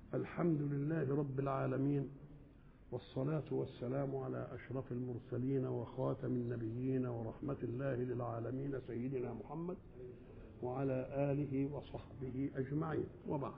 الحمد لله رب العالمين والصلاة والسلام على أشرف المرسلين وخاتم النبيين ورحمة الله للعالمين سيدنا محمد وعلى آله وصحبه أجمعين وبعد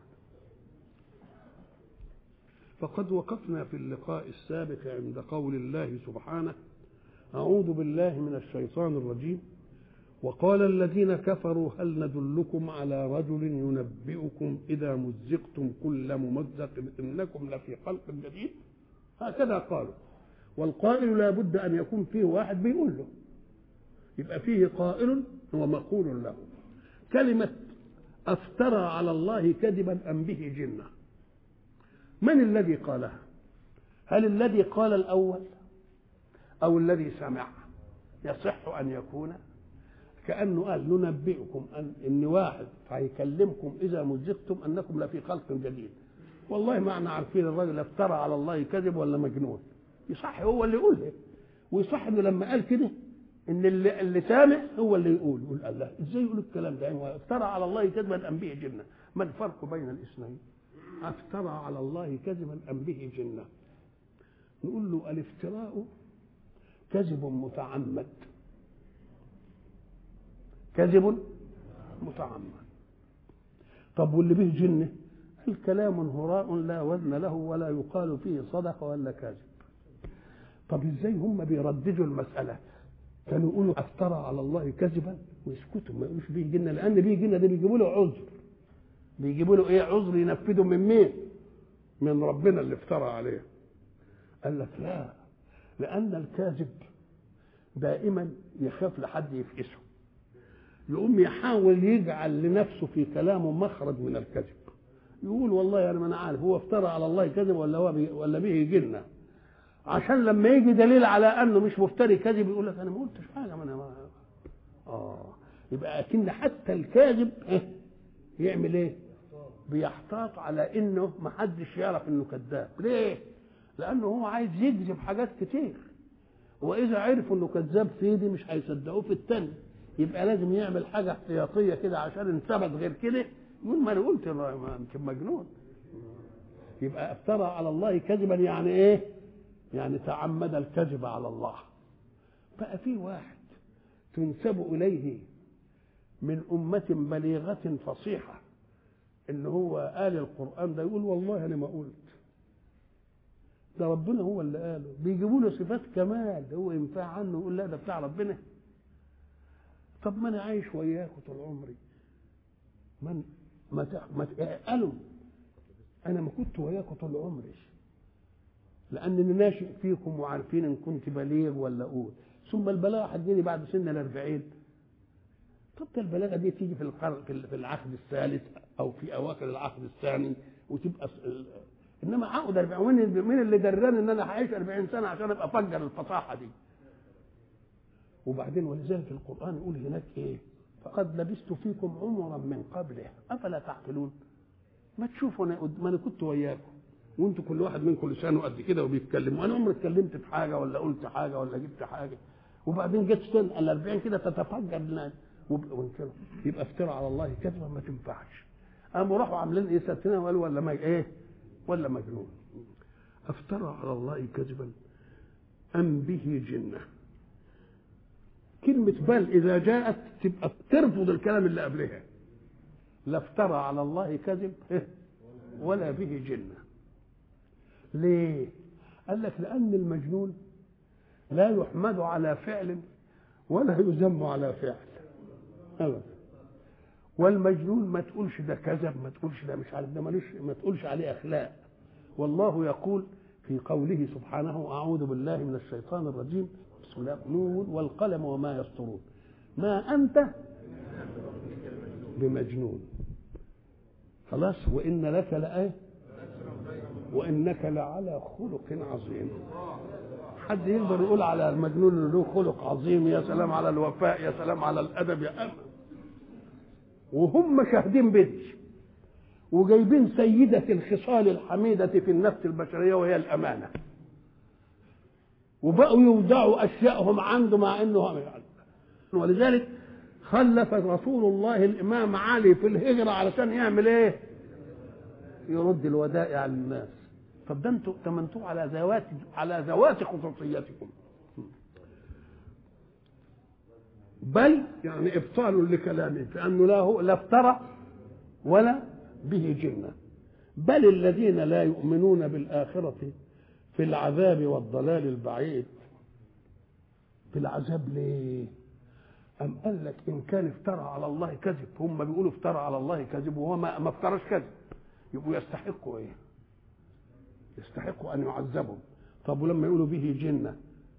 فقد وقفنا في اللقاء السابق عند قول الله سبحانه أعوذ بالله من الشيطان الرجيم وقال الذين كفروا هل ندلكم على رجل ينبئكم إذا مزقتم كل ممزق إنكم لفي خلق جديد هكذا قالوا والقائل لا بد أن يكون فيه واحد بيقول له يبقى فيه قائل ومقول له كلمة أفترى على الله كذبا أم به جنة من الذي قالها هل الذي قال الأول أو الذي سمع يصح أن يكون كأنه قال ننبئكم أن إن واحد هيكلمكم إذا مزقتم أنكم لفي خلق جديد والله ما احنا عارفين الراجل افترى على الله كذب ولا مجنون يصح هو اللي يقولها ويصح انه لما قال كده ان اللي, اللي سامع هو اللي يقول يقول الله ازاي يقول الكلام ده يعني افترى على الله كذبا ام به جنه ما الفرق بين الاثنين افترى على الله كذبا ام به جنه نقول له الافتراء كذب متعمد كذب متعمد طب واللي به جنه الكلام هراء لا وزن له ولا يقال فيه صدق ولا كاذب طب ازاي هم بيرددوا المساله كانوا يقولوا افترى على الله كذبا ويسكتوا ما يقولوش به جنه لان به جنه ده بيجيبوا له عذر بيجيبوا له ايه عذر ينفذه من مين من ربنا اللي افترى عليه قال لك لا لان الكاذب دائما يخاف لحد يفقسه يقوم يحاول يجعل لنفسه في كلامه مخرج من الكذب يقول والله انا ما انا عارف هو افترى على الله كذب ولا هو بي ولا به جنه عشان لما يجي دليل على انه مش مفتري كذب يقول لك انا ما قلتش حاجه ما انا ما اه يبقى اكن حتى الكاذب إيه؟ يعمل ايه؟ بيحتاط على انه ما حدش يعرف انه كذاب ليه؟ لانه هو عايز يكذب حاجات كتير واذا عرفوا انه كذاب في دي مش هيصدقوه في التاني يبقى لازم يعمل حاجه احتياطيه كده عشان ان ثبت غير كده يقول ما انا قلت يمكن مجنون يبقى افترى على الله كذبا يعني ايه يعني تعمد الكذب على الله بقى في واحد تنسب اليه من أمة بليغة فصيحة إن هو قال القرآن ده يقول والله أنا ما قلت ده ربنا هو اللي قاله بيجيبوا له صفات كمال هو ينفع عنه يقول لا ده بتاع ربنا طب ما أنا عايش وياكم طول عمري من ما ما قالوا انا ما كنت وياكم طول عمري لانني ناشئ فيكم وعارفين ان كنت بليغ ولا اقول ثم البلاغه هتجيني بعد سن الأربعين طب البلاغه دي تيجي في القرن في العهد الثالث او في اواخر العهد الثاني وتبقى انما عقد 40 مين اللي دراني ان انا هعيش 40 سنه عشان ابقى افجر الفصاحه دي وبعدين ولذلك القران يقول هناك ايه فقد لبست فيكم عمرا من قبله افلا تعقلون ما تشوفوا انا ما انا كنت وياكم وانتوا كل واحد منكم لسانه قد كده وبيتكلم وانا عمري اتكلمت في حاجه ولا قلت حاجه ولا جبت حاجه وبعدين جت سن ال 40 كده تتفجر وانكروا يبقى افترى على الله كذبا ما تنفعش قاموا راحوا عاملين ايه ساتنا وقالوا ولا ما ايه ولا مجنون افترى على الله كذبا ام به جنه كلمة بل إذا جاءت تبقى ترفض الكلام اللي قبلها لا افترى على الله كذب ولا به جنة ليه؟ قال لك لأن المجنون لا يحمد على فعل ولا يذم على فعل أبدا والمجنون ما تقولش ده كذب ما تقولش ده مش عارف ده ملوش ما تقولش عليه أخلاق والله يقول في قوله سبحانه أعوذ بالله من الشيطان الرجيم بسم الله نون والقلم وما يسطرون ما أنت بمجنون خلاص وإن لك لآية وإنك لعلى خلق عظيم حد يقدر يقول على المجنون انه له خلق عظيم يا سلام على الوفاء يا سلام على الادب يا أم وهم شاهدين بدي وجايبين سيدة الخصال الحميدة في النفس البشرية وهي الأمانة وبقوا يودعوا اشيائهم عنده مع انه ولذلك خلف رسول الله الامام علي في الهجره علشان يعمل ايه؟ يرد الودائع للناس طب ده انتوا تمنتوا على ذوات على ذوات خصوصيتكم بل يعني ابطال لكلامه فانه لا هو لا افترى ولا به جنه بل الذين لا يؤمنون بالاخره في العذاب والضلال البعيد في العذاب ليه أم قال لك إن كان افترى على الله كذب هم بيقولوا افترى على الله كذب وهو ما, ما افترش كذب يبقوا يستحقوا إيه؟ يستحقوا أن يعذبوا طب ولما يقولوا به جنة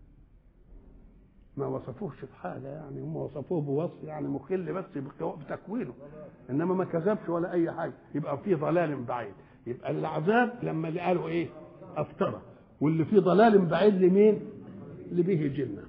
ما وصفوهش بحاجة يعني هم وصفوه بوصف يعني مخل بس بتكوينه إنما ما كذبش ولا أي حاجة يبقى في ضلال بعيد يبقى العذاب لما اللي قالوا إيه؟ افترى واللي فيه ضلال بعيد لمين؟ لبه جنه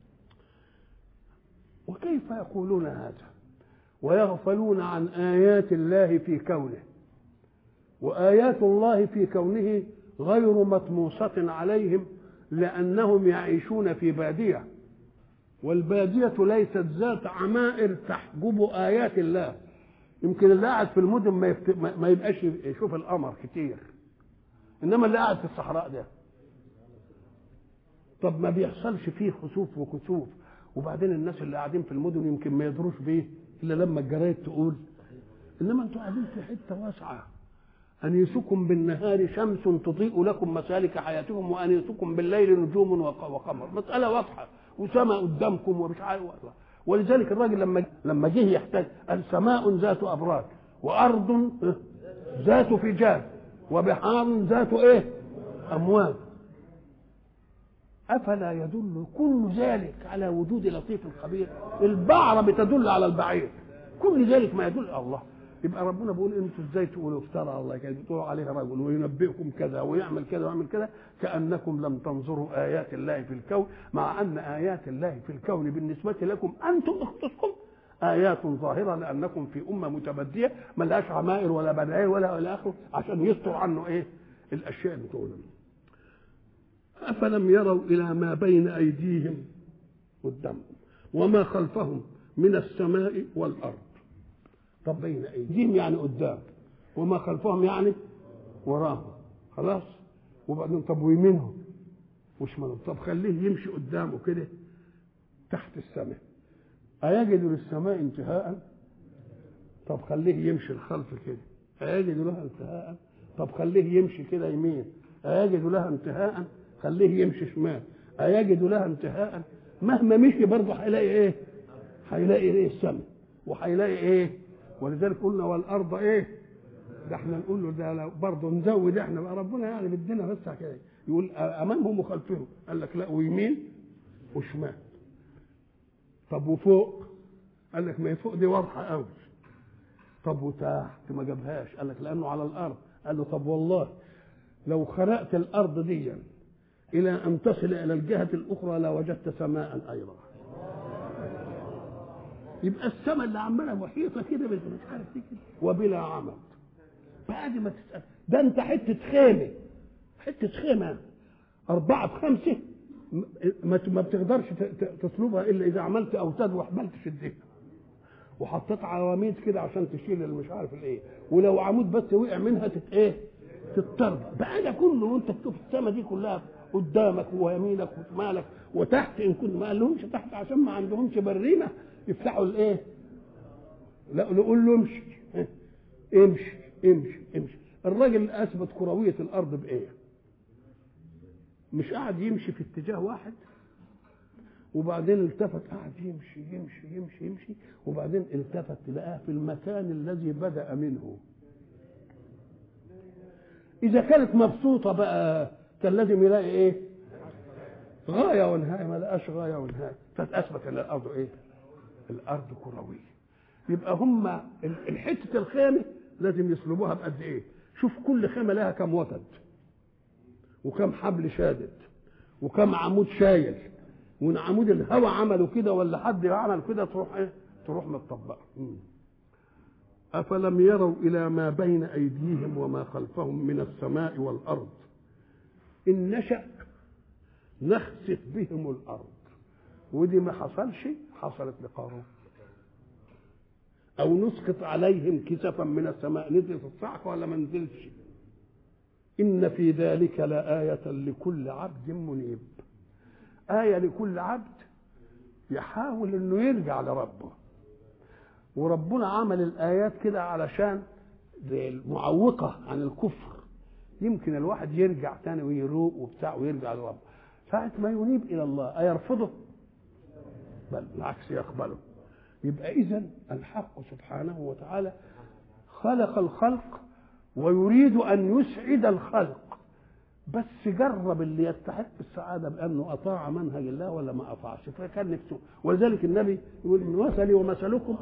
وكيف يقولون هذا ويغفلون عن ايات الله في كونه وايات الله في كونه غير مطموسه عليهم لانهم يعيشون في باديه والباديه ليست ذات عمائر تحجب ايات الله يمكن اللي قاعد في المدن ما, يفت... ما يبقاش يشوف القمر كتير انما اللي قاعد في الصحراء ده طب ما بيحصلش فيه خسوف وكسوف وبعدين الناس اللي قاعدين في المدن يمكن ما يدروش بيه الا لما الجرايد تقول انما انتوا قاعدين في حته واسعه انيسكم بالنهار شمس تضيء لكم مسالك حياتكم وانيسكم بالليل نجوم وقمر مساله واضحه وسماء قدامكم ومش عارف ولذلك الراجل لما لما جه يحتاج قال سماء ذات ابراج وارض ذات فجاج وبحار ذات ايه امواج افلا يدل كل ذلك على وجود لطيف خبير البعره بتدل على البعير كل ذلك ما يدل الله يبقى ربنا بيقول انتوا ازاي تقولوا افترى على الله كده بتقولوا عليه رجل وينبئكم كذا ويعمل كذا ويعمل كذا كانكم لم تنظروا ايات الله في الكون مع ان ايات الله في الكون بالنسبه لكم انتم اختصكم ايات ظاهره لانكم في امه متبديه ما لهاش عمائر ولا بدائل ولا الى اخره عشان يستر عنه ايه الاشياء اللي تقولها أفلم يروا إلى ما بين أيديهم قدامهم وما خلفهم من السماء والأرض طب بين أيديهم يعني قدام وما خلفهم يعني وراهم خلاص وبعدين طب ويمينهم وشمالهم طب خليه يمشي قدامه كده تحت السماء أيجد للسماء انتهاء طب خليه يمشي الخلف كده أيجد لها انتهاء طب خليه يمشي كده يمين أيجد لها انتهاء خليه يمشي شمال أيجد لها انتهاء مهما مشي برضه هيلاقي ايه هيلاقي ايه السماء وهيلاقي ايه ولذلك قلنا والارض ايه ده احنا نقول له ده لو برضه نزود احنا بقى ربنا يعني بدنا بس كده يقول امامهم وخلفهم قال لك لا ويمين وشمال طب وفوق قال لك ما هي فوق دي واضحه قوي طب وتحت ما جابهاش قال لك لانه على الارض قال له طب والله لو خرقت الارض دي الى ان تصل الى الجهه الاخرى لوجدت سماء ايضا يبقى السماء اللي عماله محيطه كده مش عارف ايه كده وبلا عمد بعد ما تسال ده انت حته خيمه حته خيمه أربعة بخمسة ما ما بتقدرش تطلبها إلا إذا عملت أوتاد وحملت شدها وحطيت عواميد كده عشان تشيل اللي مش عارف الايه ولو عمود بس وقع منها تت ايه تضطرب بقى ده كله وانت تشوف السما دي كلها قدامك ويمينك وشمالك وتحت ان كنت ما قالهمش تحت عشان ما عندهمش بريمه يفتحوا الايه لا نقول له امشي امشي امشي امشي الراجل اثبت كرويه الارض بايه مش قاعد يمشي في اتجاه واحد وبعدين التفت قاعد يمشي يمشي يمشي يمشي وبعدين التفت لقاه في المكان الذي بدأ منه إذا كانت مبسوطة بقى كان لازم يلاقي إيه؟ غاية ونهاية ما لقاش غاية ونهاية فأثبت أن الأرض إيه؟ الأرض كروية يبقى هم الحتة الخيمة لازم يسلبوها بقد إيه؟ شوف كل خيمة لها كم وتد وكم حبل شادد وكم عمود شايل وان عمود الهواء عملوا كده ولا حد عمل كده تروح ايه تروح متطبقه افلم يروا الى ما بين ايديهم وما خلفهم من السماء والارض ان نشا نخسف بهم الارض ودي ما حصلش حصلت لقارون او نسقط عليهم كسفا من السماء نزل في الصعق ولا ما نزلش إن في ذلك لآية لكل عبد منيب آية لكل عبد يحاول إنه يرجع لربه وربنا عمل الآيات كده علشان المعوقة عن الكفر يمكن الواحد يرجع تاني ويروق وبتاع ويرجع لربه ساعة ما ينيب إلى الله أيرفضه؟ بل بالعكس يقبله يبقى إذا الحق سبحانه وتعالى خلق الخلق ويريد أن يسعد الخلق بس جرب اللي يستحق السعادة بأنه أطاع منهج الله ولا ما أطاعش فكان نفسه ولذلك النبي يقول مثلي ومثلكم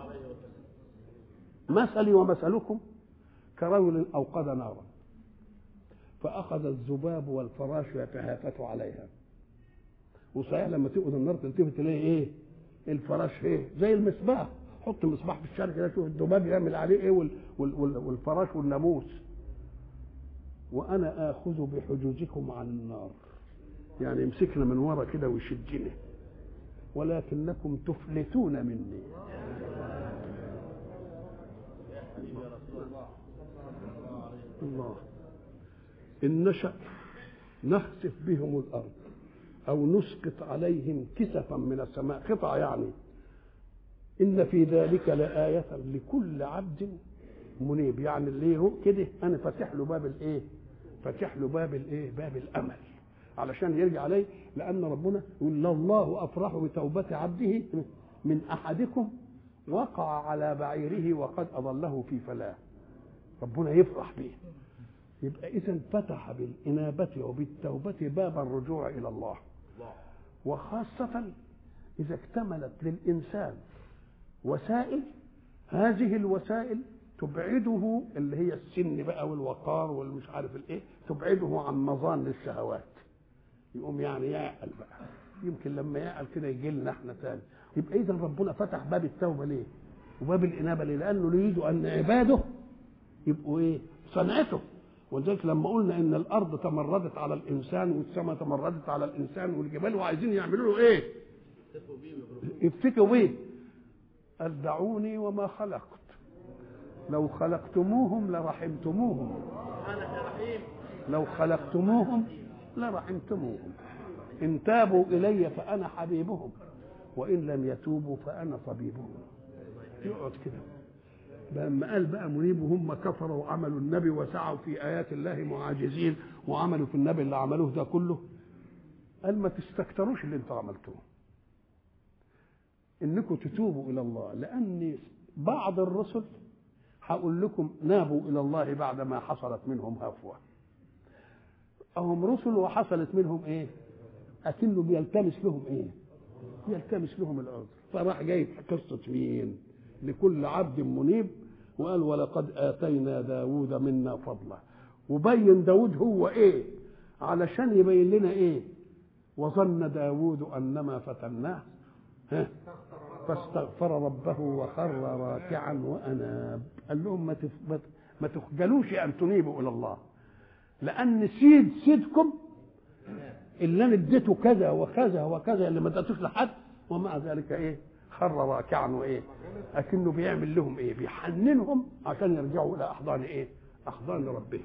مثلي ومثلكم كرجل أوقد نارا فأخذ الذباب والفراش يتهافت عليها وصحيح لما تقعد النار تلتفت تلاقي ايه الفراش ايه زي المصباح حط مصباح في الشارع كده شوف الذباب يعمل عليه ايه وال وال وال والفراش والناموس وانا اخذ بحجوجكم عن النار يعني يمسكنا من ورا كده ويشدنا ولكنكم تفلتون مني الله إن نشأ نخسف بهم الأرض أو نسقط عليهم كسفا من السماء قطع يعني إن في ذلك لآية لكل عبد منيب يعني اللي يروق كده أنا فاتح له باب الإيه؟ فاتح له باب الإيه؟ باب الأمل علشان يرجع عليه لأن ربنا يقول الله أفرح بتوبة عبده من أحدكم وقع على بعيره وقد أضله في فلاة ربنا يفرح به يبقى إذا فتح بالإنابة وبالتوبة باب الرجوع إلى الله وخاصة إذا اكتملت للإنسان وسائل هذه الوسائل تبعده اللي هي السن بقى والوقار والمش عارف الايه تبعده عن مظان الشهوات يقوم يعني يعقل بقى يمكن لما يعقل كده يجي لنا احنا تاني يبقى اذا ربنا فتح باب التوبه ليه؟ وباب الانابه ليه؟ لانه يريد ان عباده يبقوا ايه؟ صنعته ولذلك لما قلنا ان الارض تمردت على الانسان والسماء تمردت على الانسان والجبال وعايزين يعملوا له ايه؟ يفتكوا بيه قال دعوني وما خلقت لو خلقتموهم لرحمتموهم لو خلقتموهم لرحمتموهم ان تابوا الي فانا حبيبهم وان لم يتوبوا فانا طبيبهم يقعد كده لما قال بقى منيب وهم كفروا وعملوا النبي وسعوا في ايات الله معاجزين وعملوا في النبي اللي عملوه ده كله قال ما تستكتروش اللي انتوا عملتوه انكم تتوبوا الى الله لان بعض الرسل هقول لكم نابوا الى الله بعد ما حصلت منهم هفوه هم رسل وحصلت منهم ايه اكنه بيلتمس لهم ايه يلتمس لهم العذر فراح جاي قصه مين لكل عبد منيب وقال ولقد آتينا داود منا فضلا وبين داود هو ايه علشان يبين لنا ايه وظن داود انما فتناه ها فاستغفر ربه وخر راكعا واناب قال لهم ما ما تخجلوش ان تنيبوا الى الله لان سيد سيدكم اللي انا اديته كذا وكذا وكذا اللي ما اديتوش لحد ومع ذلك ايه خر راكعا وايه اكنه بيعمل لهم ايه بيحننهم عشان يرجعوا الى احضان ايه احضان ربهم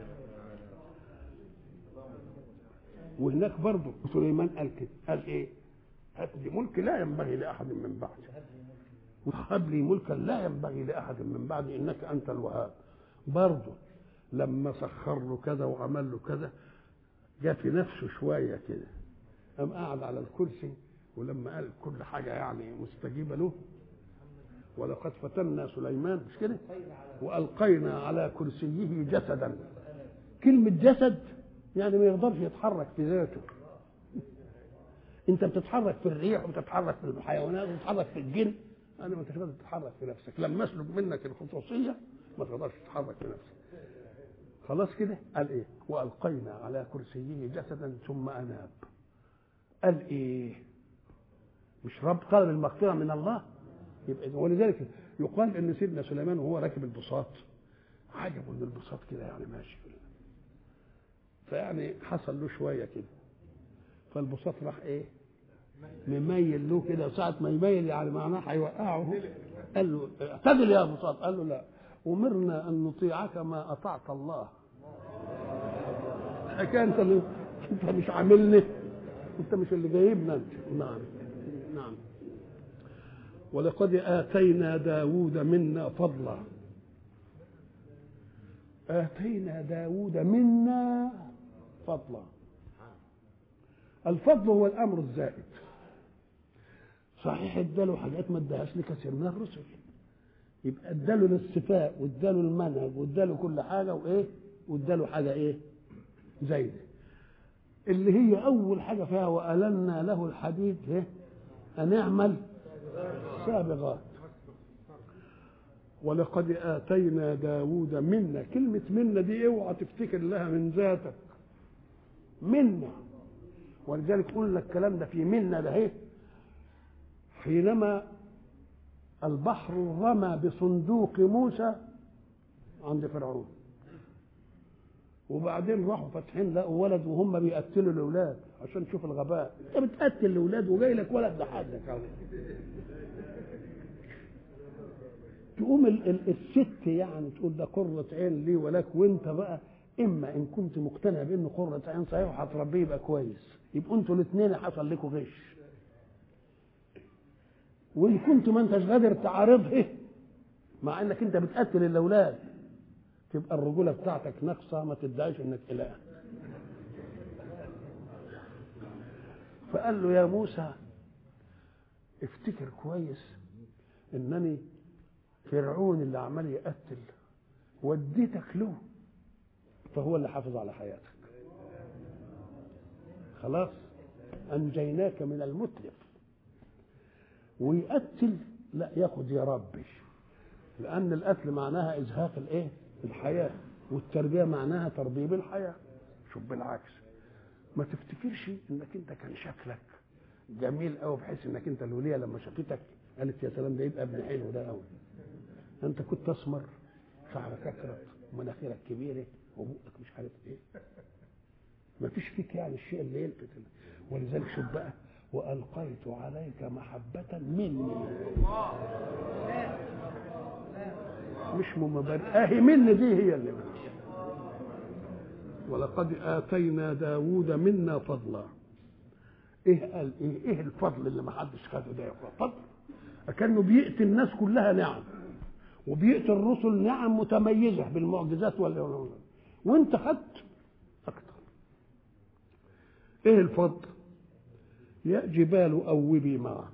وهناك برضه سليمان قال كده قال ايه هات لي ملك لا ينبغي لاحد من بعدي وهب لي ملكا لا ينبغي لاحد من بعدي انك انت الوهاب برضه لما سخر له كذا وعمل له كذا جاء في نفسه شويه كده قام قعد على الكرسي ولما قال كل حاجه يعني مستجيبه له ولقد فتنا سليمان مش كده والقينا على كرسيه جسدا كلمه جسد يعني ما يقدرش يتحرك في ذاته انت بتتحرك في الريح وبتتحرك في الحيوانات وبتتحرك في الجن انا ما تقدرش تتحرك في نفسك لما اسلب منك الخصوصيه ما تقدرش تتحرك في نفسك خلاص كده قال ايه والقينا على كرسيه جسدا ثم اناب قال ايه مش رب طلب المغفره من الله يبقى ولذلك يقال ان سيدنا سليمان وهو راكب البساط عجبه ان البساط كده يعني ماشي فيعني حصل له شويه كده فالبساط راح ايه مميل له كده ساعة ما يميل يعني معناه هيوقعه قال له اعتدل يا بساط قال له لا أمرنا أن نطيعك ما أطعت الله الحكايه انت اللي انت مش عاملني انت مش اللي جايبنا انت نعم نعم ولقد اتينا داود منا فضلا اتينا داود منا فضلا الفضل هو الامر الزائد صحيح اداله حاجات ما اداهاش لكثير من الرسل يبقى اداله الاستفاء واداله المنهج واداله كل حاجه وايه واداله حاجه ايه زايده اللي هي اول حاجه فيها والنا له الحديد ايه ان اعمل سابغات ولقد اتينا داود منا كلمه منا دي اوعى تفتكر لها من ذاتك منا ولذلك قلنا الكلام ده في منا ده ايه حينما البحر رمى بصندوق موسى عند فرعون وبعدين راحوا فاتحين لقوا ولد وهم بيقتلوا الاولاد عشان تشوف الغباء انت بتقتل الاولاد وجاي لك ولد لحدك تقوم ال- ال- الست يعني تقول ده قرة عين لي ولك وانت بقى اما ان كنت مقتنع بانه قرة عين صحيح وهتربيه يبقى كويس يبقوا انتوا الاثنين حصل لكم غش وان كنت ما انتش قادر تعارضه مع انك انت بتقتل الاولاد تبقى الرجوله بتاعتك ناقصه ما تدعيش انك اله فقال له يا موسى افتكر كويس انني فرعون اللي عمال يقتل وديتك له فهو اللي حافظ على حياتك خلاص انجيناك من المتلف ويقتل لا ياخد يا ربي لان القتل معناها ازهاق الايه الحياه والتربيه معناها تربيب الحياه شوف بالعكس ما تفتكرش انك انت كان شكلك جميل قوي بحيث انك انت الوليه لما شافتك قالت يا سلام ده يبقى ابن حلو ده قوي انت كنت اسمر شعرك اكرت ومناخيرك كبيره وبقك مش عارف ايه ما فيش فيك يعني الشيء اللي يلفت ولذلك شوف بقى والقيت عليك محبه مني مش مبرر اهي من دي هي اللي من. ولقد اتينا داوود منا فضلا ايه قال ايه ايه الفضل اللي ما حدش خده ده يا اخوان فضل كانه بيأتي الناس كلها نعم وبيأتي الرسل نعم متميزه بالمعجزات وال وانت خدت اكتر ايه الفضل يا جبال اوبي معه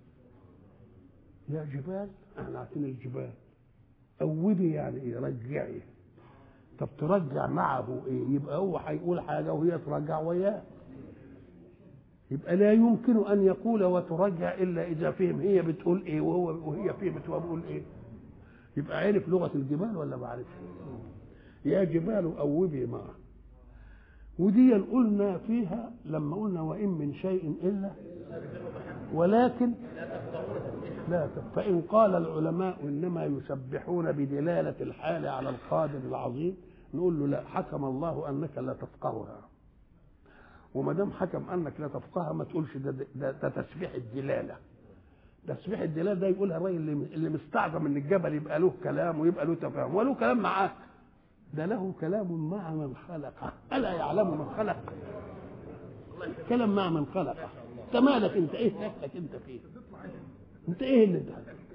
يا جبال احنا عارفين الجبال اوبي يعني ايه رجعي طب ترجع معه ايه يبقى هو هيقول حاجه وهي ترجع وياه يبقى لا يمكن ان يقول وترجع الا اذا فهم هي بتقول ايه وهو وهي فهمت وهو بيقول ايه يبقى عرف لغه الجبال ولا ما عرفش يا جبال اوبي معه ودي قلنا فيها لما قلنا وان من شيء الا ولكن لا تف- فإن قال العلماء إنما يسبحون بدلالة الحال على القادر العظيم نقول له لا حكم الله أنك لا تفقهها وما دام حكم أنك لا تفقهها ما تقولش ده, ده, ده تسبيح الدلالة تسبيح الدلالة ده يقولها الراجل اللي, اللي مستعظم ان الجبل يبقى له كلام ويبقى له تفاهم وله كلام معاك ده له كلام مع من خلقه ألا يعلم من خلق كلام مع من خلقه انت مالك انت ايه نفسك انت فيه انت ايه اللي انت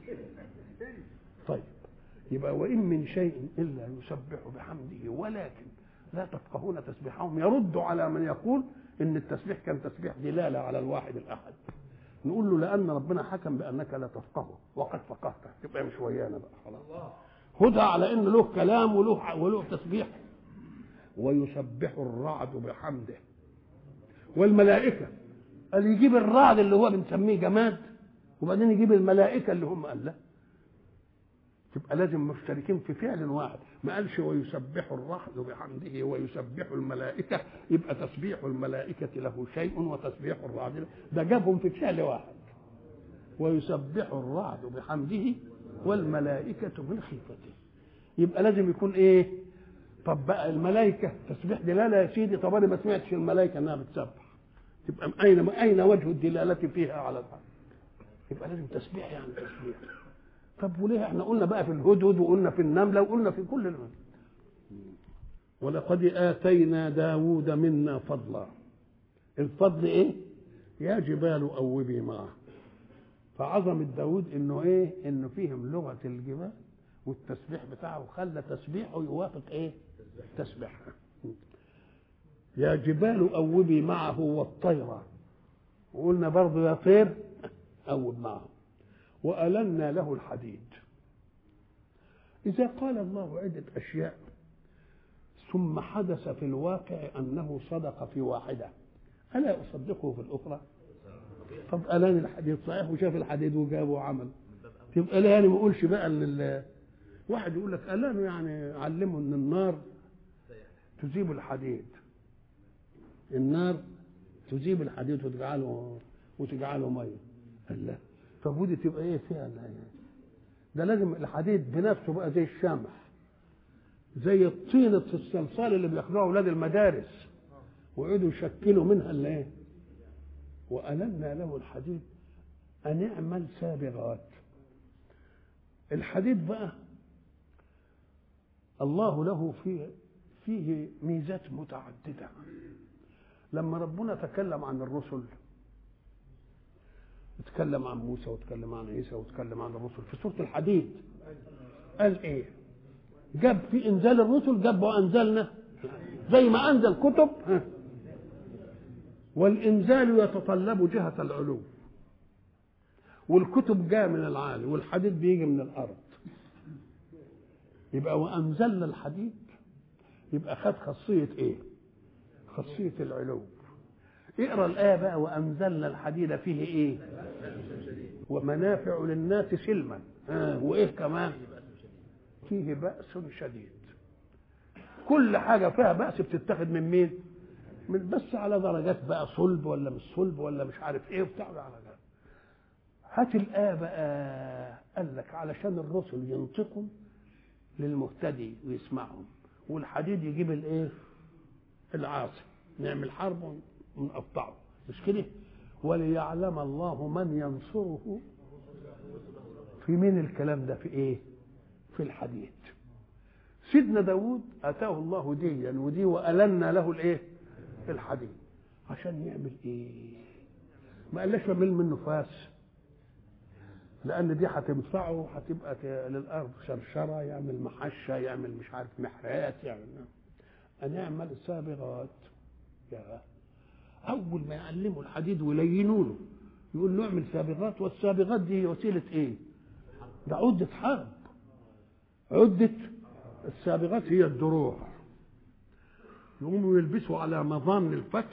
طيب يبقى وان من شيء الا يسبح بحمده ولكن لا تفقهون تسبيحهم يرد على من يقول ان التسبيح كان تسبيح دلاله على الواحد الاحد نقول له لان ربنا حكم بانك لا تفقهه وقد فقهته يبقى مش ويانا بقى خلاص خدها على ان له كلام وله وله تسبيح ويسبح الرعد بحمده والملائكه قال يجيب الرعد اللي هو بنسميه جماد وبعدين يجيب الملائكه اللي هم قال لا تبقى لازم مشتركين في فعل واحد ما قالش ويسبح الرعد بحمده ويسبح الملائكه يبقى تسبيح الملائكه له شيء وتسبيح الرعد له ده جابهم في فعل واحد ويسبح الرعد بحمده والملائكه من خيفته يبقى لازم يكون ايه طب بقى الملائكه تسبيح دلاله يا سيدي طب انا ما سمعتش الملائكه انها بتسبح تبقى اين اين وجه الدلاله فيها على الحق يبقى لازم تسبيح يعني تسبيح طب وليه احنا قلنا بقى في الهدهد وقلنا في النمله وقلنا في كل الم... ولقد آتينا داود منا فضلا الفضل ايه يا جبال أوبي معه فعظمة داود انه ايه انه فيهم لغة الجبال والتسبيح بتاعه خلى تسبيحه يوافق ايه تسبيحها يا جبال أوبي معه والطير وقلنا برضه يا طير أوب معه وألنا له الحديد إذا قال الله عدة أشياء ثم حدث في الواقع أنه صدق في واحدة ألا أصدقه في الأخرى طب ألان الحديد صحيح وشاف الحديد وجابه وعمل تبقى لا يعني ما اقولش بقى ان واحد يقول لك ألان يعني علمه ان النار تذيب الحديد النار تذيب الحديد وتجعله وتجعله ميه قال لا طب ودي تبقى ايه فيها لا ده لازم الحديد بنفسه بقى زي الشمع زي الطينة الصلصال اللي بياخدوها اولاد المدارس ويقعدوا يشكلوا منها اللي ايه وألنا له الحديد أن اعمل سابغات الحديد بقى الله له فيه فيه ميزات متعددة لما ربنا تكلم عن الرسل اتكلم عن موسى وتكلم عن عيسى وتكلم عن الرسل في سورة الحديد قال ايه جاب في انزال الرسل جاب وانزلنا زي ما انزل كتب والانزال يتطلب جهة العلو والكتب جاء من العالي والحديد بيجي من الارض يبقى وانزلنا الحديد يبقى خد خاصية ايه خاصية العلو اقرا الآية بقى وأنزلنا الحديد فيه إيه؟ ومنافع للناس سلما آه وإيه كمان؟ فيه بأس شديد كل حاجة فيها بأس بتتخذ من مين؟ من بس على درجات بقى صلب ولا مش صلب ولا مش عارف إيه وبتاع على ده هات الآية بقى قال لك علشان الرسل ينطقوا للمهتدي ويسمعهم والحديد يجيب الايه؟ العاصي نعمل حرب ونقطعه مش كده وليعلم الله من ينصره في مين الكلام ده في ايه في الحديد سيدنا داود اتاه الله ديا ودي والنا له الايه الحديد عشان يعمل ايه ما قالش يعمل منه فاس لان دي هتنفعه هتبقى للارض شرشره يعمل محشه يعمل مش عارف محرات يعمل ان يعمل سابغات يا اول ما يعلموا الحديد ويلينوا له يقول له اعمل سابغات والسابغات دي وسيله ايه ده عده حرب عده السابغات هي الدروع يقوموا يلبسوا على مظان الفتك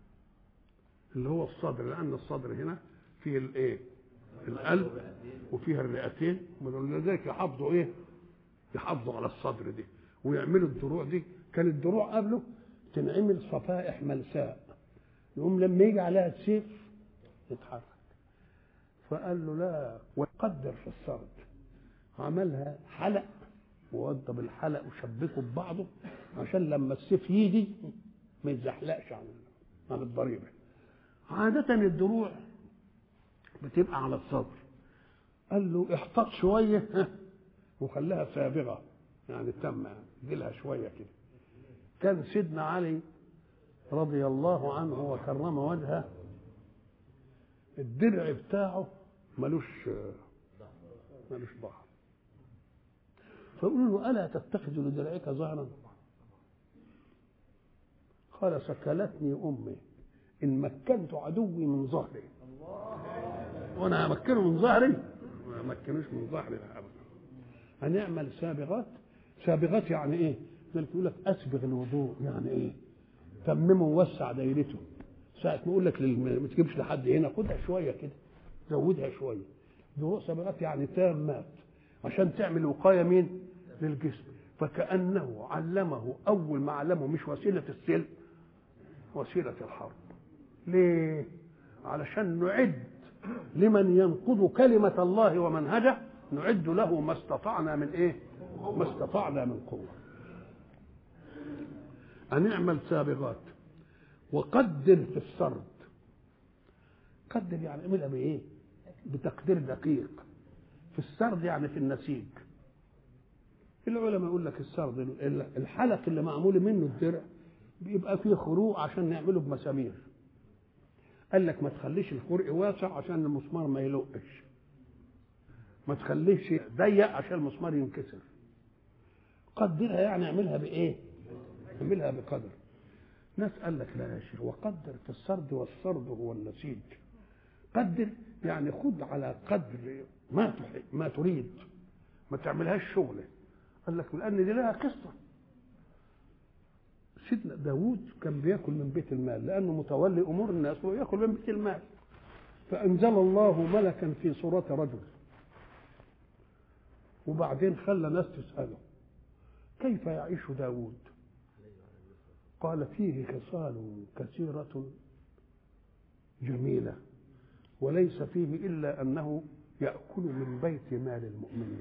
اللي هو الصدر لان الصدر هنا فيه الايه القلب وفيها الرئتين ولذلك يحافظوا ايه يحافظوا على الصدر دي ويعملوا الدروع دي كان الدروع قبله تنعمل صفائح ملساء يقوم لما يجي عليها السيف يتحرك فقال له لا وقدر في السرد عملها حلق ووضب الحلق وشبكه ببعضه عشان لما السيف يجي ما يتزحلقش عن عن الضريبه عادة الدروع بتبقى على الصدر قال له احتاط شوية وخلاها سابغة يعني تم جيلها شوية كده كان سيدنا علي رضي الله عنه وكرم وجهه الدرع بتاعه ملوش ملوش ظهر فقولوا له ألا تتخذ لدرعك ظهرا قال سكلتني أمي إن مكنت عدوي من ظهري وأنا أمكنه من ظهري ما أمكنوش من ظهري أبدا هنعمل سابغات سابغات يعني إيه؟ ذلك يقول لك أسبغ الوضوء يعني إيه؟ تممه ووسع دايرته ساعة ما يقول لك ما تجيبش لحد هنا خدها شوية كده زودها شوية ضوء سابغات يعني تامات عشان تعمل وقاية مين؟ للجسم فكأنه علمه أول ما علمه مش وسيلة السلم وسيلة الحرب ليه؟ علشان نعد لمن ينقض كلمة الله ومنهجه نعد له ما استطعنا من ايه؟ ما استطعنا من قوة. أن اعمل سابغات وقدر في السرد. قدر يعني اعملها بإيه؟ بتقدير دقيق. في السرد يعني في النسيج. العلماء يقول لك السرد الحلق اللي معمول منه الدرع بيبقى فيه خروق عشان نعمله بمسامير قال لك ما تخليش الخرق واسع عشان المسمار ما يلقش ما تخليش ضيق عشان المسمار ينكسر قدرها يعني اعملها بايه اعملها بقدر ناس قال لك لا يا شيخ وقدر في السرد والسرد هو النسيج قدر يعني خد على قدر ما تحب ما تريد ما تعملهاش شغله قال لك لان دي لها قصه سيدنا داوود كان بياكل من بيت المال لانه متولي امور الناس وياكل من بيت المال فانزل الله ملكا في صوره رجل وبعدين خلى ناس تساله كيف يعيش داوود قال فيه خصال كثيره جميله وليس فيه الا انه ياكل من بيت مال المؤمنين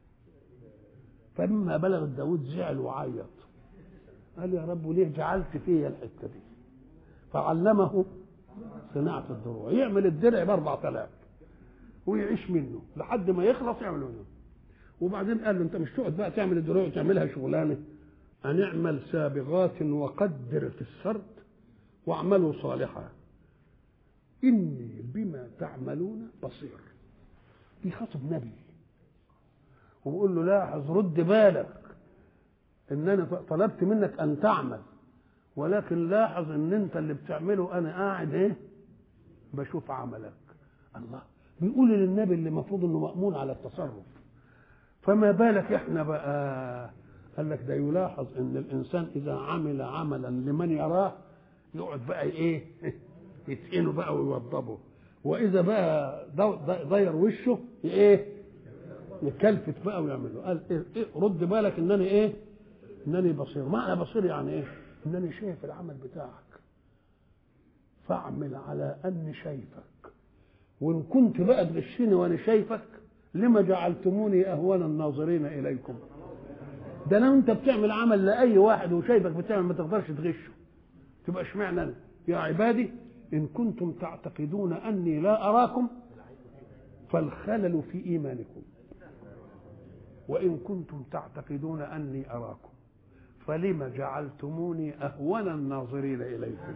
فلما بلغ داود زعل وعيط قال يا رب ليه جعلت فيا الحته دي فعلمه صناعه الدروع يعمل الدرع ب 4000 ويعيش منه لحد ما يخلص يعمل منه وبعدين قال له انت مش تقعد بقى تعمل الدروع وتعملها شغلانه ان اعمل سابغات وقدر في السرد واعملوا صالحا اني بما تعملون بصير بيخاطب نبي وبيقول له لاحظ رد بالك ان انا طلبت منك ان تعمل ولكن لاحظ ان انت اللي بتعمله انا قاعد ايه بشوف عملك الله بيقول للنبي اللي المفروض انه مامون على التصرف فما بالك احنا بقى قال لك ده يلاحظ ان الانسان اذا عمل عملا لمن يراه يقعد بقى ايه يتقنه بقى ويوضبه واذا بقى ضير وشه ايه يكلفت بقى ويعمل له قال إيه, إيه رد بالك انني ايه انني بصير معنى بصير يعني ايه انني شايف العمل بتاعك فاعمل على اني شايفك وان كنت بقى تغشني وانا شايفك لما جعلتموني اهون الناظرين اليكم ده لو انت بتعمل عمل لاي واحد وشايفك بتعمل ما تقدرش تغشه تبقى اشمعنى انا يا عبادي ان كنتم تعتقدون اني لا اراكم فالخلل في ايمانكم وان كنتم تعتقدون اني اراكم فلم جعلتموني اهون الناظرين اليكم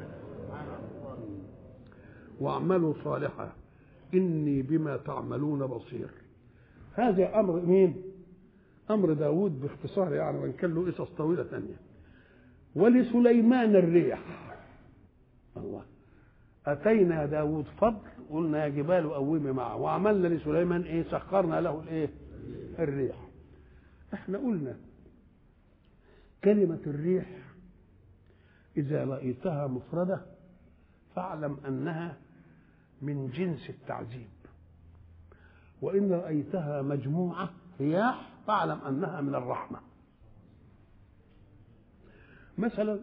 واعملوا صالحا اني بما تعملون بصير هذا امر مين امر داود باختصار يعني وان كان له قصص طويله ثانيه ولسليمان الريح الله اتينا داود فضل قلنا يا جبال قومي معه وعملنا لسليمان ايه سخرنا له الايه الريح احنا قلنا كلمة الريح إذا رأيتها مفردة فاعلم أنها من جنس التعذيب وإن رأيتها مجموعة رياح فاعلم أنها من الرحمة مثلا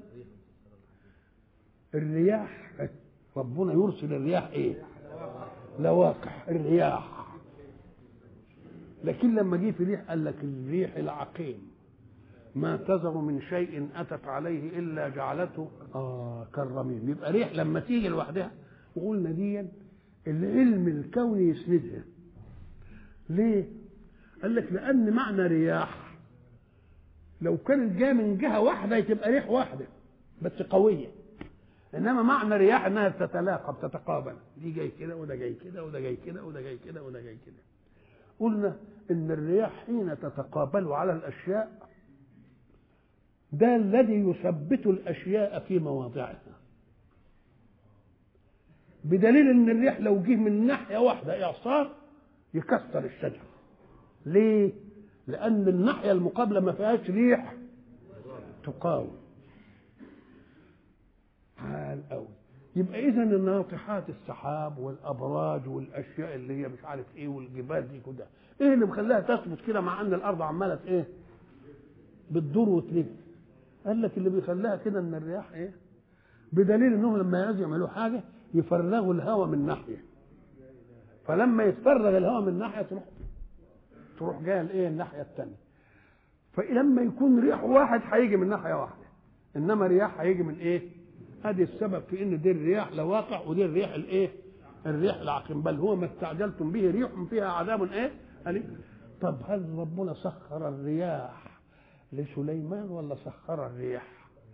الرياح ربنا يرسل الرياح ايه لواقح الرياح لكن لما جه في ريح قال لك الريح العقيم ما تذر من شيء اتت عليه الا جعلته اه كالرميم يبقى ريح لما تيجي لوحدها وقلنا دي العلم الكوني يسندها ليه قال لك لان معنى رياح لو كانت جايه من جهه واحده تبقى ريح واحده بس قويه انما معنى رياح انها تتلاقى بتتقابل دي جاي كده وده جاي كده وده جاي كده وده جاي كده وده جاي كده قلنا ان الرياح حين تتقابل على الاشياء ده الذي يثبت الاشياء في مواضعها بدليل ان الريح لو جه من ناحيه واحده اعصار يكسر الشجر ليه لان الناحيه المقابله ما فيهاش ريح تقاوم عال قوي يبقى اذا الناطحات السحاب والابراج والاشياء اللي هي مش عارف ايه والجبال دي كده ايه اللي مخليها تثبت كده مع ان الارض عماله ايه بتدور وتلف قال لك اللي بيخليها كده ان الرياح ايه بدليل انهم لما يعوزوا يعملوا حاجه يفرغوا الهواء من ناحيه فلما يتفرغ الهواء من ناحيه تروح تروح جايه الايه الناحيه الثانيه فلما يكون ريح واحد هيجي من ناحيه واحده انما رياح هيجي من ايه ادي السبب في ان دي الرياح لواقع ودي الريح الايه الريح العقيم بل هو ما استعجلتم به ريح فيها عذاب ايه أليم طب هل ربنا سخر الرياح لسليمان ولا سخر الريح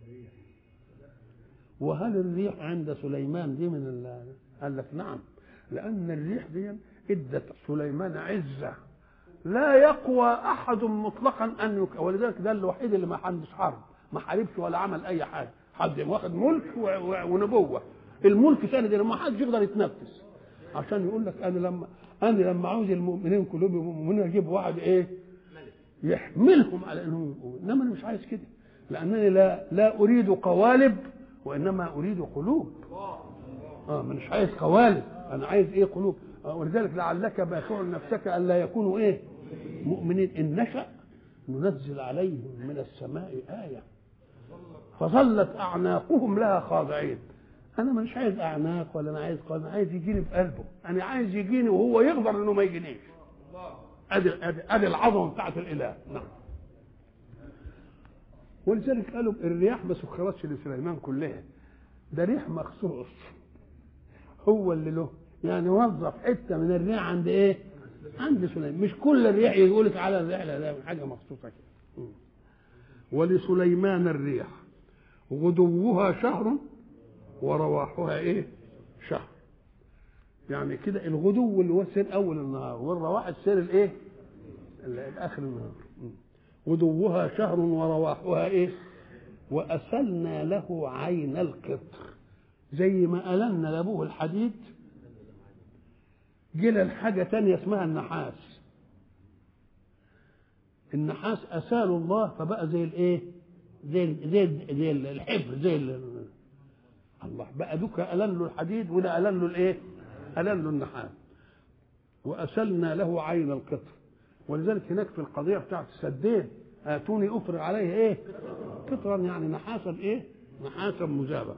وهل الريح عند سليمان دي من ال... قال لك نعم لأن الريح دي ادت سليمان عزة لا يقوى أحد مطلقا أن يك... ولذلك ده الوحيد اللي ما حدش حرب ما حاربش ولا عمل أي حاجة حد واخد ملك و... و... ونبوة الملك ثاني ده ما حدش يقدر يتنفس عشان يقول لك أنا لما أنا لما عاوز المؤمنين كلهم يبقوا مؤمنين أجيب واحد إيه يحملهم على انهم يقوموا انما انا مش عايز كده لانني لا لا اريد قوالب وانما اريد قلوب اه مش عايز قوالب انا عايز ايه قلوب آه ولذلك لعلك باخع نفسك الا يكونوا ايه مؤمنين ان نشا ننزل عليهم من السماء ايه فظلت اعناقهم لها خاضعين انا مش عايز اعناق ولا انا عايز قلب انا عايز يجيني بقلبه انا عايز يجيني وهو يقدر انه ما يجينيش ادي ادي ادي العظمه بتاعت الاله نعم ولذلك قالوا الرياح ما سخرتش لسليمان كلها ده ريح مخصوص هو اللي له يعني وظف حته من الريح عند ايه؟ عند سليمان مش كل الريح يقول تعالى الرحله ده حاجه مخصوصه كده ولسليمان الريح غدوها شهر ورواحها ايه؟ شهر يعني كده الغدو اللي هو سير اول النهار والرواح السير الايه الاخر النهار غدوها شهر ورواحها ايه واسلنا له عين القطر زي ما ألنا لابوه الحديد جينا الحاجة تانية اسمها النحاس النحاس أسال الله فبقى زي الايه زي زي زي الحبر زي الله بقى دوك ألن له الحديد وده ألن له الايه ألن له النحاس وأسلنا له عين القطر ولذلك هناك في القضية بتاعت السدين آتوني أفرغ عليه إيه؟ قطرا يعني نحاسا إيه؟ نحاسا مذابا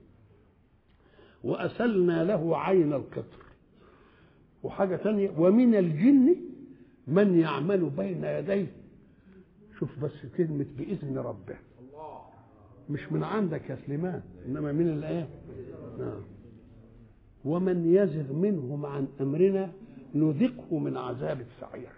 وأسلنا له عين القطر وحاجة ثانية ومن الجن من يعمل بين يديه شوف بس كلمة بإذن ربه مش من عندك يا سليمان إنما من الإيه؟ نعم ومن يزغ منهم عن أمرنا نذقه من عذاب السعير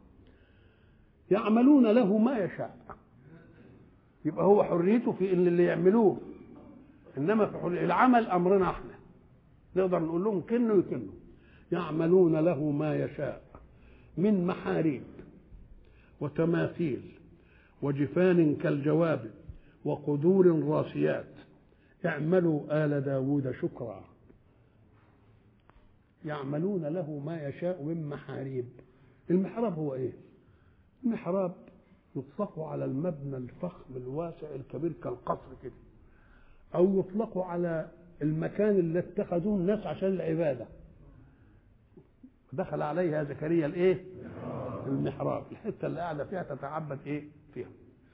يعملون له ما يشاء يبقى هو حريته في ان اللي يعملوه انما في حرية العمل امرنا احنا نقدر نقول لهم كنوا يكنوا يعملون له ما يشاء من محاريب وتماثيل وجفان كالجواب وقدور راسيات اعملوا آل داود شكرا يعملون له ما يشاء من محاريب المحراب هو ايه محراب يطلق على المبنى الفخم الواسع الكبير كالقصر كده او يطلق على المكان اللي اتخذوه الناس عشان العباده دخل عليها زكريا الايه المحراب الحته اللي قاعده فيها تتعبد ايه فيها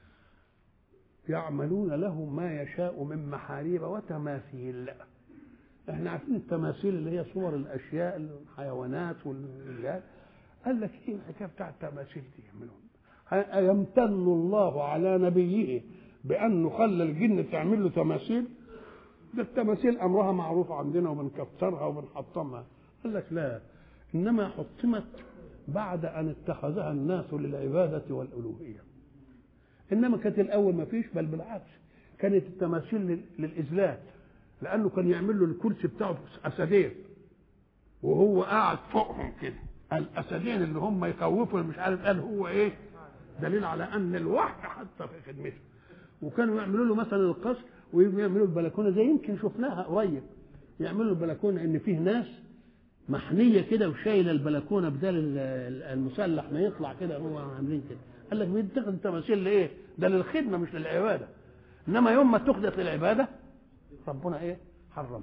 يعملون له ما يشاء من محاريب وتماثيل احنا عارفين التماثيل اللي هي صور الاشياء الحيوانات والرجال قال لك ايه الحكايه بتاع التماثيل دي يعملون يمتن الله على نبيه بانه خلى الجن تعمل له تماثيل ده التماثيل امرها معروف عندنا وبنكسرها وبنحطمها قال لك لا انما حطمت بعد ان اتخذها الناس للعباده والالوهيه انما كانت الاول ما فيش بل بالعكس كانت التماثيل للاذلال لانه كان يعمل له الكرسي بتاعه اسدين وهو قاعد فوقهم كده الاسدين اللي هم يخوفوا مش عارف قال هو ايه دليل على ان الوحي حتى في خدمته وكانوا يعملوا له مثلا القصر ويعملوا البلكونه زي يمكن شفناها قريب يعملوا البلكونه ان فيه ناس محنيه كده وشايله البلكونه بدل المسلح ما يطلع كده هو عاملين كده قال لك بيتخذ التماثيل لايه؟ ده للخدمه مش للعباده انما يوم ما تحدث للعباده ربنا ايه؟ حرم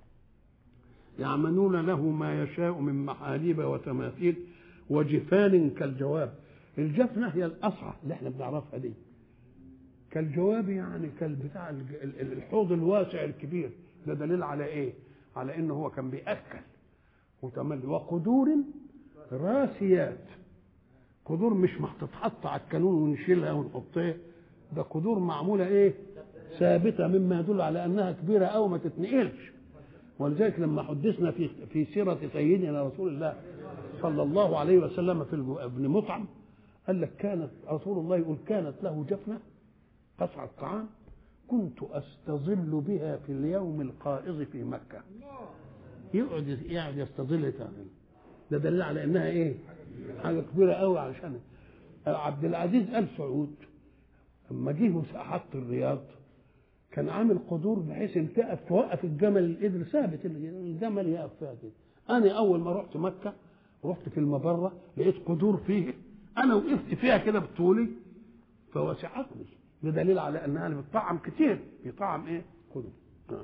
يعملون له ما يشاء من محاريب وتماثيل وجفان كالجواب الجفنة هي القصعة اللي احنا بنعرفها دي كالجواب يعني كالبتاع الحوض الواسع الكبير ده دليل على ايه؟ على انه هو كان بيأكل وتملي وقدور راسيات قدور مش تتحط على الكانون ونشيلها ونحطها ده قدور معموله ايه؟ ثابته مما يدل على انها كبيره او ما تتنقلش ولذلك لما حدثنا في في سيره سيدنا رسول الله صلى الله عليه وسلم في ابن مطعم قال لك كانت رسول الله يقول كانت له جفنة قصعة طعام كنت أستظل بها في اليوم القائض في مكة يقعد يقعد يستظل تاني ده دليل على انها ايه حاجه كبيره قوي علشان عبد العزيز ال سعود لما جه حط الرياض كان عامل قدور بحيث ان تقف توقف الجمل القدر ثابت الجمل يقف فيها كده انا اول ما رحت مكه رحت في المبره لقيت قدور فيه انا وقفت فيها كده بطولي فوسعتني ده دليل على انها بتطعم كتير بيطعم ايه قدور نعم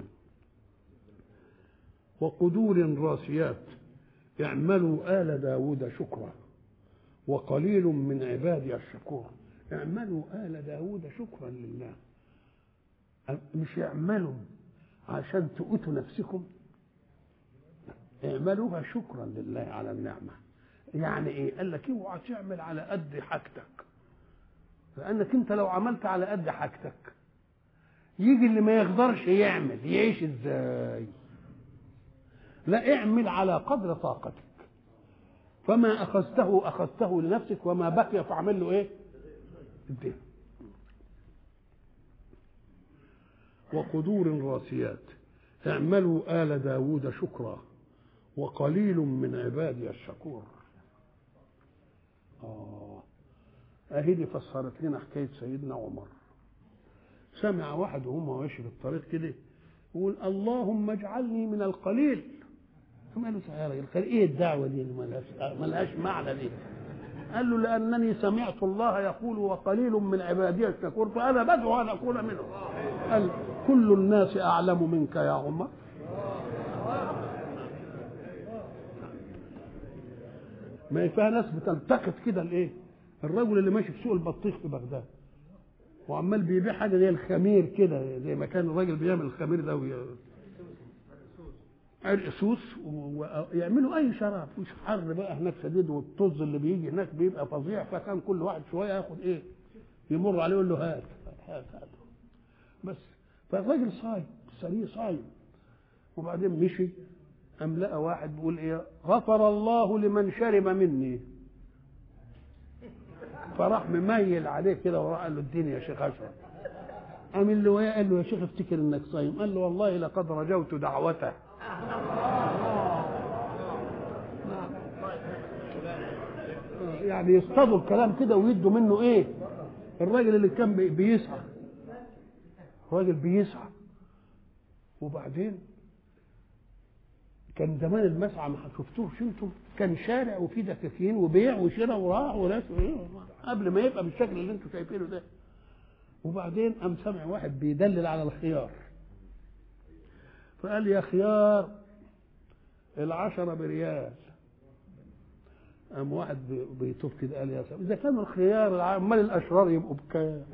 وقدور راسيات اعملوا آل داود شكرا وقليل من عبادي الشكور اعملوا آل داود شكرا لله مش اعملوا عشان تؤتوا نفسكم اعملوها شكرا لله على النعمة يعني ايه قال لك اوعى تعمل على قد حاجتك لانك انت لو عملت على قد حاجتك يجي اللي ما يقدرش يعمل يعيش ازاي لا اعمل على قدر طاقتك فما اخذته اخذته لنفسك وما بقي فاعمل له ايه الدين وقدور راسيات اعملوا آل داود شكرا وقليل من عبادي الشكور آه أهدي فسرت لنا حكاية سيدنا عمر سمع واحد وهو ماشي في الطريق كده يقول اللهم اجعلني من القليل قال له يا راجل قال ايه الدعوه دي اللي ملهاش ملهاش معنى دي قال له لانني سمعت الله يقول وقليل من عبادي الشكور فانا بدعو ان اكون منهم قال كل الناس اعلم منك يا عمر ما فيها ناس بتلتقط كده الايه الرجل اللي ماشي في سوق البطيخ في بغداد وعمال بيبيع حاجه زي الخمير كده زي ما كان الراجل بيعمل الخمير ده وي... عرق سوس ويعملوا اي شراب مش حر بقى هناك شديد والطز اللي بيجي هناك بيبقى فظيع فكان كل واحد شويه ياخد ايه يمر عليه يقول له هات هات هات بس فالراجل صايم السريع صايم وبعدين مشي قام لقى واحد بيقول ايه غفر الله لمن شرب مني فراح مميل عليه كده وراح قال له اديني يا شيخ اشرف قام اللي وياه قال له يا شيخ افتكر انك صايم قال له والله لقد رجوت دعوته يعني يصطادوا الكلام كده ويدوا منه ايه الراجل اللي كان بيسعى الراجل بيسعى وبعدين كان زمان المسعى ما شفتوش انتم كان شارع وفيه دكاكين وبيع وشراء وراح وناس قبل ما يبقى بالشكل اللي انتم شايفينه ده وبعدين قام سامع واحد بيدلل على الخيار فقال يا خيار العشرة بريال قام واحد بيطوف كده قال يا سلام اذا كانوا الخيار امال الاشرار يبقوا بكام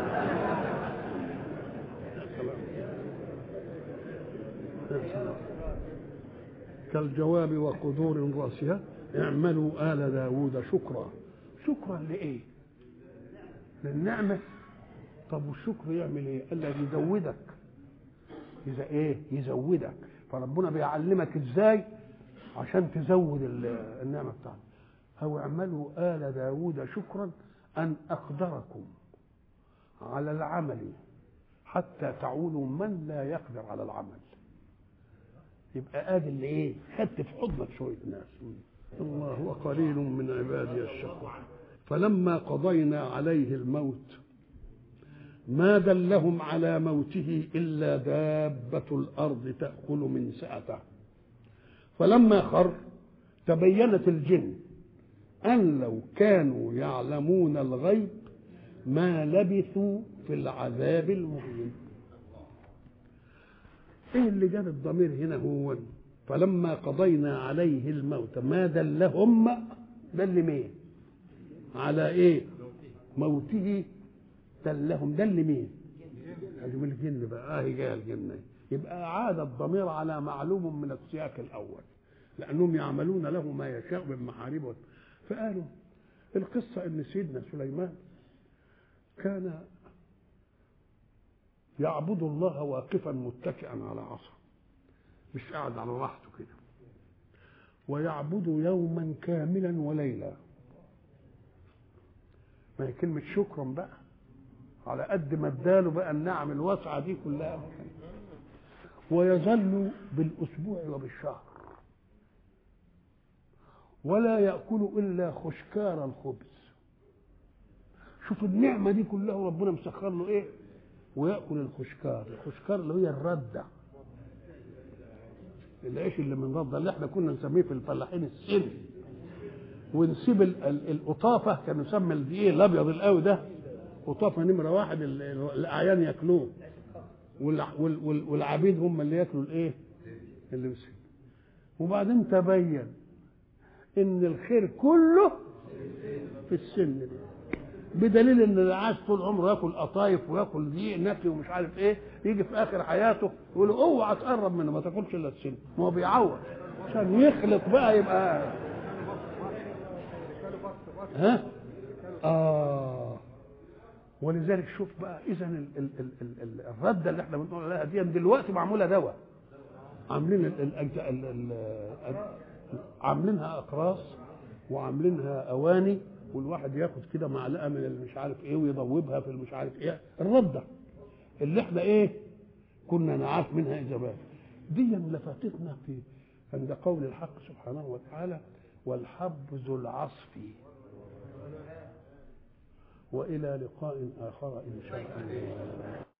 كالجواب وقدور راسها اعملوا آل داود شكرا شكرا لإيه للنعمة طب والشكر يعمل ايه قال لك يزودك إذا ايه يزودك فربنا بيعلمك ازاي عشان تزود النعمة بتاعتك أو اعملوا آل داود شكرا أن أقدركم على العمل حتى تعولوا من لا يقدر على العمل يبقى ادي اللي ايه خدت في حضنك شويه ناس الله وقليل من عبادي الشكور فلما قضينا عليه الموت ما دلهم على موته الا دابه الارض تاكل من ساته فلما خر تبينت الجن ان لو كانوا يعلمون الغيب ما لبثوا في العذاب المهين ايه اللي جاب الضمير هنا هو فلما قضينا عليه الموت ما دلهم دل مين على ايه موته دلهم دل مين اجيب الجن بقى اه جاء الجن يبقى عاد الضمير على معلوم من السياق الاول لانهم يعملون له ما يشاء من محاربه فقالوا القصه ان سيدنا سليمان كان يعبد الله واقفا متكئا على عصا مش قاعد على راحته كده ويعبد يوما كاملا وليلا ما هي كلمة شكرا بقى على قد ما اداله بقى النعم الواسعة دي كلها ويظل بالأسبوع وبالشهر ولا يأكل إلا خشكار الخبز شوف النعمة دي كلها ربنا مسخر له إيه ويأكل الخشكار الخشكار اللي هي الردة العيش اللي من رده اللي احنا كنا نسميه في الفلاحين السن ونسيب ال- ال- القطافه كان يسمى الدقيق الابيض القوي ده قطافه نمره واحد ال- ال- الاعيان ياكلوه والع- وال- وال- والعبيد هم اللي ياكلوا الايه؟ اللي بسن وبعدين تبين ان الخير كله في السن ده بدليل ان اللي عاش طول عمره ياكل قطايف وياكل دقيق نقي ومش عارف ايه يجي في اخر حياته يقول له اوعى تقرب منه ما تاكلش الا السن ما هو بيعوض عشان يخلق بقى يبقى ها اه ولذلك شوف بقى اذا ال- ال- ال- ال- ال- الرده اللي احنا بنقول عليها دي دلوقتي معموله دواء عاملين ال- الأجزاء ال- ال- عاملينها اقراص وعاملينها اواني والواحد ياخد كده معلقه من المش عارف ايه ويضوبها في المش عارف ايه الرده اللي احنا ايه كنا نعاف منها زمان دي لفتتنا في عند قول الحق سبحانه وتعالى والحب ذو العصف والى لقاء اخر ان شاء الله